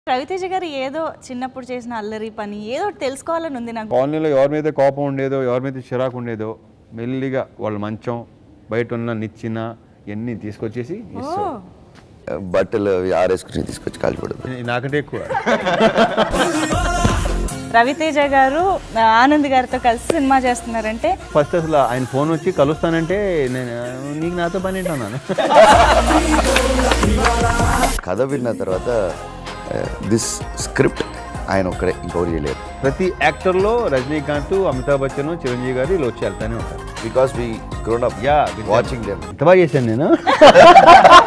రవితేజ గారు ఏదో చిన్నప్పుడు చేసిన అల్లరి పని ఏదో ఒకటి తెలుసుకోవాలని ఉంది నాకు కాలనీలో ఎవరి మీద కోపం ఉండేదో ఎవరి మీద చిరాకు ఉండేదో మెల్లిగా వాళ్ళ మంచం బయట ఉన్న నిచ్చిన ఇవన్నీ తీసుకొచ్చేసి ఇస్తాం బట్టలు అవి ఆరేసుకుని తీసుకొచ్చి కాల్చిపడదు నాకంటే ఎక్కువ రవితేజ గారు ఆ, ఆనంద్ గారితో కలిసి సినిమా చేస్తున్నారంటే ఫస్ట్ అసలు ఆయన ఫోన్ వచ్చి కలుస్తానంటే నేను నీకు నాతో పని ఏంటన్నాను కథ విన్న తర్వాత దిస్ స్క్రిప్ట్ ఆయన ఒక్కడే ఇంకొకటి చేయలేరు ప్రతి యాక్టర్లో రజనీకాంత్ అమితాబ్ బచ్చన్ చిరంజీవి గారు వీళ్ళు వచ్చి వెళ్తానే ఉంటారు because we grown up yeah watching them ఎంత బాగా చేశాను నేను